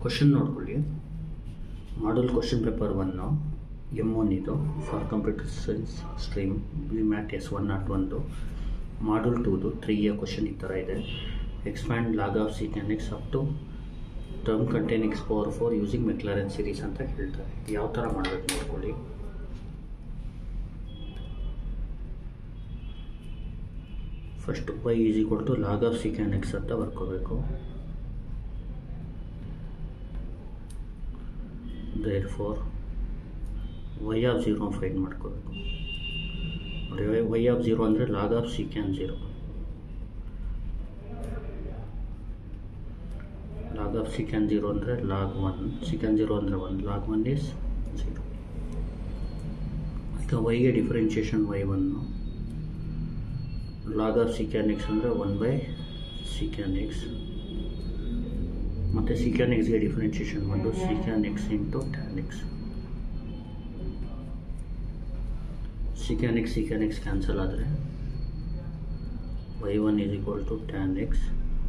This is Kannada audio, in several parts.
ಕ್ವಶನ್ ನೋಡ್ಕೊಳ್ಳಿ model question paper one M one ಇದು for computer science stream B MAT S one naught ಒಂದು ಮಾಡಲ್ ಟೂದು ತ್ರೀ ಇಯರ್ ಕ್ವಶನ್ ಈ ಥರ ಇದೆ expand log of secant x up to term containing x power four using Maclaurin series ಅಂತ ಹೇಳ್ತಾರೆ ಯಾವ ಥರ ಮಾಡಬೇಕು ನೋಡ್ಕೊಳ್ಳಿ first y is equal to log of secant x ಅಂತ ಬರ್ಕೋಬೇಕು there four y of zero find ಮಾಡ್ಕೋಬೇಕು ನೋಡಿ ವೈ ವೈ ಆಫ್ ಜೀರೋ ಅಂದರೆ log of secant zero log of secant zero ಅಂದರೆ ಲಾಗ್ ಒನ್ ಸೀಕ್ಯಾನ್ ಜೀರೋ ಅಂದರೆ one log one is zero ಈಗ ವೈಗೆ differentiation y one log of secant x ಅಂದರೆ ಒನ್ ಬೈ ಸೀಕ್ಯಾನ್ ಎಕ್ಸ್ ಮತ್ತು ಸೀಕ್ಯಾನ್ ಎಕ್ಸ್ಗೆ ಡಿಫ್ರೆನ್ಷಿಯೇಷನ್ ಬಂದು secant x into tan x secant x secant x cancel ಆದರೆ y one is equal to tan x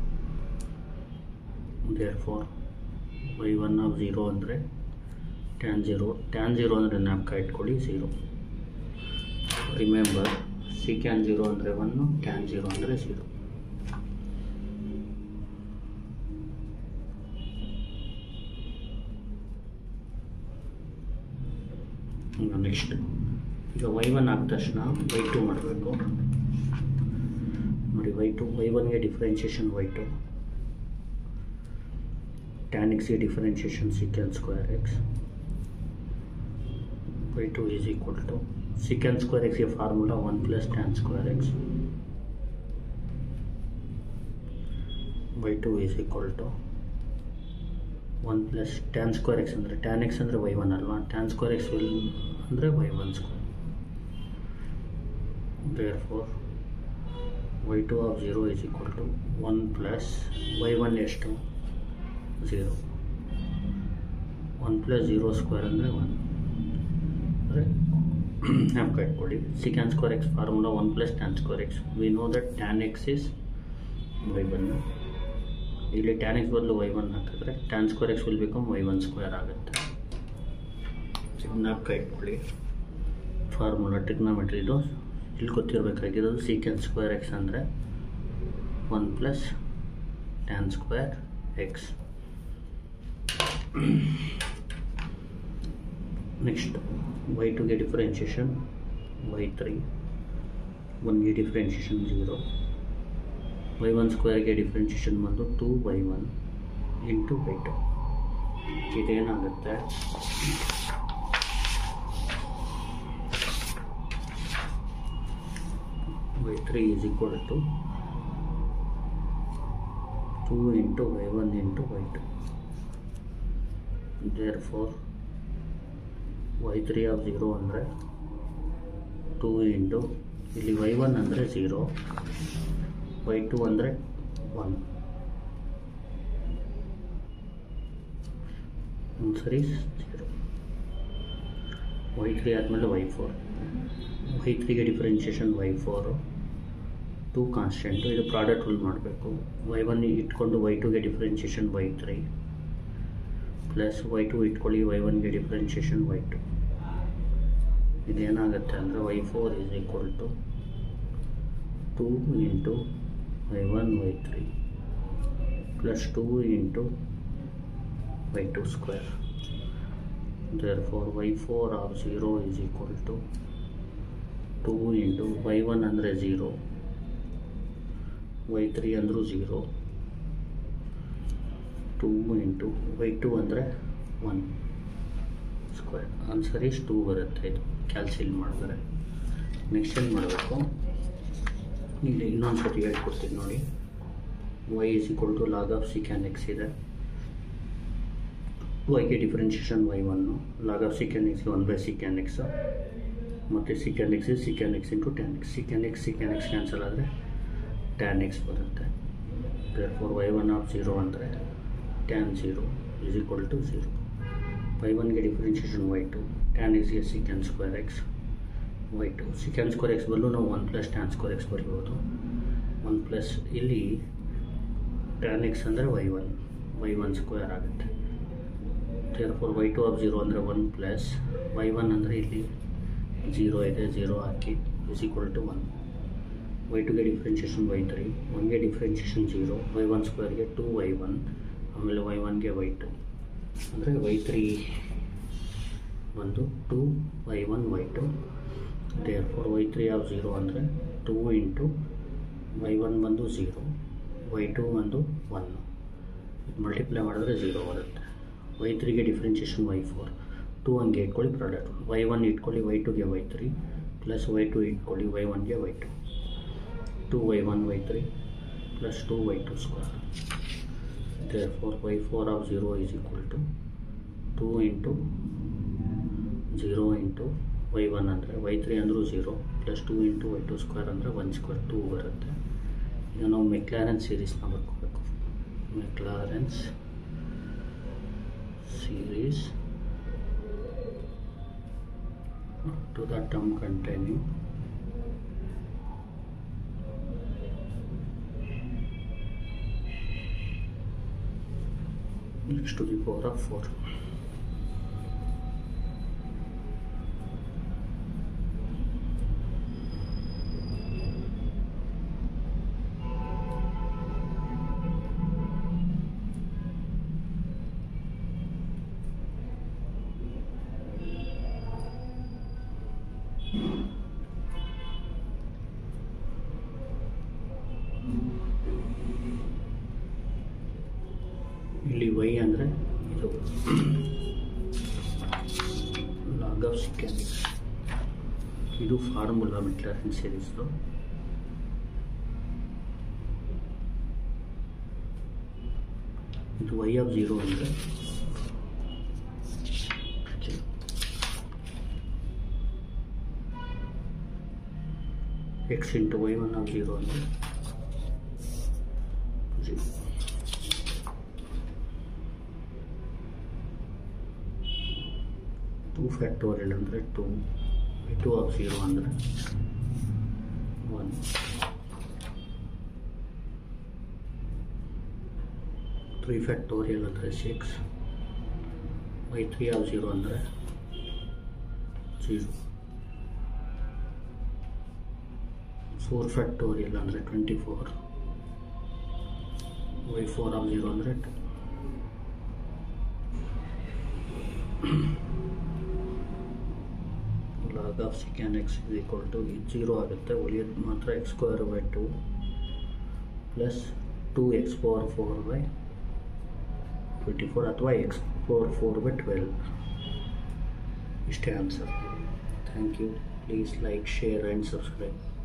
therefore y one of zero ಅಂದರೆ ಟ್ಯಾನ್ ಝೀರೋ ಟ್ಯಾನ್ ಝೀರೋ ಅಂದರೆ ಜ್ಞಾಪಕ ಇಟ್ಕೊಳ್ಳಿ ಝೀರೋ ರಿಮೆಂಬರ್ ಸೀಕ್ಯಾನ್ ಝೀರೋ ಅಂದರೆ ಒನ್ನು ಟ್ಯಾನ್ ಝೀರೋ ಅಂದರೆ ಝೀರೋ ಈಗ ನೆಕ್ಸ್ಟ್ ಈಗ ವೈ ಒನ್ ಆದ ತಕ್ಷಣ ವೈ ಟು ಮಾಡಬೇಕು ನೋಡಿ ವೈ ಟು ವೈ ಒನ್ಗೆ ಡಿಫ್ರೆನ್ಷಿಯೇಷನ್ ವೈ ಟು ಟ್ಯಾನ್ ಎಕ್ಸ್ಗೆ differentiation secant square x y two is equal to secant square ಎಕ್ಸ್ಗೆ formula one plus tan square x y two is equal to one plus tan square x ಅಂದರೆ ಟ್ಯಾನ್ ಎಕ್ಸ್ ಅಂದರೆ ವೈ ಒನ್ ಅಲ್ವಾ ಟ್ಯಾನ್ ಸ್ಕ್ವೇರ್ ಎಕ್ಸ್ ವಿಲ್ ಅಂದರೆ y one square there four y two of zero is equal to one plus y one ಎಷ್ಟು zero one plus zero square ಅಂದರೆ ಒನ್ ಅಂದರೆ ಜ್ಞಾಪಕ ಇಟ್ಕೊಳ್ಳಿ secant square x formula one plus tan square x we know that tan x is y one ಇಲ್ಲಿ ಟ್ಯಾನ್ ಎಕ್ಸ್ ಬದಲು ವೈ ಒನ್ ಹಾಕಿದ್ರೆ tan square x will become y one square ಆಗುತ್ತೆ ಜ್ಞಾಪಕ ಇಟ್ಕೊಳ್ಳಿ ಫಾರ್ಮುಲಾ ಟ್ರಿಗ್ನಾಮೆಟ್ರಿದು ಇಲ್ಲಿ ಗೊತ್ತಿರಬೇಕಾಗಿರೋದು ಸೀಕೆನ್ ಸ್ಕ್ವೇರ್ ಎಕ್ಸ್ ಅಂದರೆ one plus tan square x next y ಟುಗೆ ಡಿಫ್ರೆನ್ಷಿಯೇಷನ್ ವೈ ತ್ರೀ ಒನ್ಗೆ ಡಿಫ್ರೆನ್ಷಿಯೇಷನ್ ಝೀರೋ ವೈ ಒನ್ ಸ್ಕ್ವೇರ್ಗೆ ಡಿಫ್ರೆನ್ಷಿಯೇಷನ್ ಬಂದು two y one into y two ಇದೇನಾಗುತ್ತೆ y three is equal to two into y one into y two there four y three of zero ಅಂದರೆ ಟೂ ಇಂಟು ಇಲ್ಲಿ ವೈ ಒನ್ ಅಂದರೆ ಝೀರೋ ವೈ ಟು ಅಂದರೆ ಒನ್ ಒಂದು ಸರಿ ಝೀರೋ ವೈ ತ್ರೀ ಆದಮೇಲೆ ವೈ ಫೋರ್ ವೈ ತ್ರೀಗೆ differentiation y four two constant ಇದು ಪ್ರಾಡಕ್ಟ್ ರೂಲ್ ಮಾಡಬೇಕು ವೈ ಒನ್ ಇಟ್ಕೊಂಡು ವೈ ಟುಗೆ differentiation y three plus y two ಇಟ್ಕೊಳ್ಳಿ ವೈ ಒನ್ಗೆ ಡಿಫ್ರೆನ್ಷಿಯೇಷನ್ ವೈ ಟು ಇದೇನಾಗುತ್ತೆ ಅಂದರೆ y four is equal to two into y one y three plus two into y two square there four y four of zero is equal to two into y one ಅಂದರೆ ಝೀರೋ ವೈ ತ್ರೀ ಅಂದರೂ zero two into y two ಅಂದರೆ one square answer is two ಬರುತ್ತೆ ಇದು ಕ್ಯಾಲ್ಸಿಲ್ ಮಾಡಿದ್ರೆ ನೆಕ್ಸ್ಟ್ ಏನು ಮಾಡಬೇಕು ಇಲ್ಲಿ ಇನ್ನೊಂದು ಸತಿ ಹೇಳ್ಕೊಡ್ತೀನಿ ನೋಡಿ y is equal to log of secant x ಇದೆ ವೈಗೆ differentiation y one log of secant ಎಕ್ಸ್ಗೆ ಒನ್ ಬೈ ಸಿಕ್ಯಾನ್ ಎಕ್ಸ್ ಮತ್ತು secant x secant x into tan x secant x secant x cancel ಆದರೆ ಟ್ಯಾನ್ ಎಕ್ಸ್ ಬರುತ್ತೆ there four y one of zero ಅಂದರೆ tan zero is equal to zero y ಒನ್ಗೆ ಡಿಫ್ರೆನ್ಷಿಯೇಷನ್ ವೈ ಟು ಟ್ಯಾನ್ ಎಕ್ಸ್ಗೆ secant square x y two secant square X ಬದಲು ನಾವು one plus tan square x ಬರಿಬೋದು ಒನ್ ಪ್ಲಸ್ ಇಲ್ಲಿ ಟ್ಯಾನ್ ಎಕ್ಸ್ ಅಂದರೆ y one y one square ಆಗುತ್ತೆ there four y two of zero ಅಂದರೆ ಒನ್ ಪ್ಲಸ್ ವೈ ಒನ್ ಅಂದರೆ ಇಲ್ಲಿ ಜೀರೋ ಇದೆ ಜೀರೋ ಹಾಕಿ is equal to one y ಟುಗೆ ಡಿಫ್ರೆನ್ಷಿಯೇಷನ್ ವೈ ತ್ರೀ ಒನ್ಗೆ ಡಿಫ್ರೆನ್ಷಿಯೇಷನ್ ಜೀರೋ ವೈ ಒನ್ ಸ್ಕ್ವೇರ್ಗೆ ಟು ವೈ ಒನ್ ಆಮೇಲೆ ವೈ ಒನ್ಗೆ ವೈ ಟು ಅಂದರೆ ವೈ ತ್ರೀ ಬಂದು two y one y two there four y three of zero ಅಂದರೆ ಟೂ ಇಂಟು ವೈ ಒನ್ ಬಂದು ಝೀರೋ ವೈ ಟು ಬಂದು ಒನ್ನು ಮಲ್ಟಿಪ್ಲೈ ಮಾಡಿದ್ರೆ ಝೀರೋ ಬರುತ್ತೆ ವೈ ತ್ರೀಗೆ ಡಿಫ್ರೆನ್ಷಿಯೇಷನ್ ವೈ ಫೋರ್ ಟೂ ಹಂಗೆ ಇಟ್ಕೊಳ್ಳಿ ಪ್ರಾಡಕ್ಟ್ ವೈ ಒನ್ ಇಟ್ಕೊಳ್ಳಿ ವೈ ಟುಗೆ y three plus y two ಇಟ್ಕೊಳ್ಳಿ ವೈ ಒನ್ಗೆ y two two y one y three plus two y two square there four y four of zero is equal to two into zero into y one ಅಂದರೆ ವೈ ತ್ರೀ ಅಂದರೂ zero plus two into y two square ಅಂದರೆ ಒನ್ ಸ್ಕ್ವೇರ್ ಟೂ ಬರುತ್ತೆ ಈಗ ನಾವು ಮೆಕ್ಲಾರನ್ ಸೀರೀಸ್ನ ಬರ್ಕೋಬೇಕು ಮೆಕ್ಲಾರೆನ್ಸ್ series to the term containing x to the power of 4 ಇಲ್ಲಿ ವೈ ಅಂದರೆ ಇದು ಲಾಗ್ ಆಫ್ ಸಿಕ್ಯಾನಿಕ್ ಇದು ಫಾರ್ಮುಲಾ ಮೆಕ್ಲಾರನ್ ಸೀರೀಸ್ದು ಇದು ವೈ ಆಫ್ ಜೀರೋ ಅಂದರೆ x into y one of zero ಅಂದರೆ ಜೀರೋ ಟೂ ಫ್ಯಾಕ್ಟೋರಿಯಲ್ ಅಂದರೆ ಟೂ ಟು ಆಫ್ ಝೀರೋ ಅಂದರೆ ಒನ್ ತ್ರೀ ಫ್ಯಾಕ್ಟೋರಿಯಲ್ ಅಂದರೆ six y three of zero ಅಂದರೆ ಝೀರೋ ಫೋರ್ ಫ್ಯಾಕ್ಟೋರಿಯಲ್ ಅಂದರೆ twenty four y four of zero ಅಂದರೆ two log of secant x is equal to zero ಆಗುತ್ತೆ ಉಳಿಯೋದು ಮಾತ್ರ x square by two plus two x power four by twenty four ಅಥವಾ X power four by twelve ಇಷ್ಟೇ answer thank you please like share and subscribe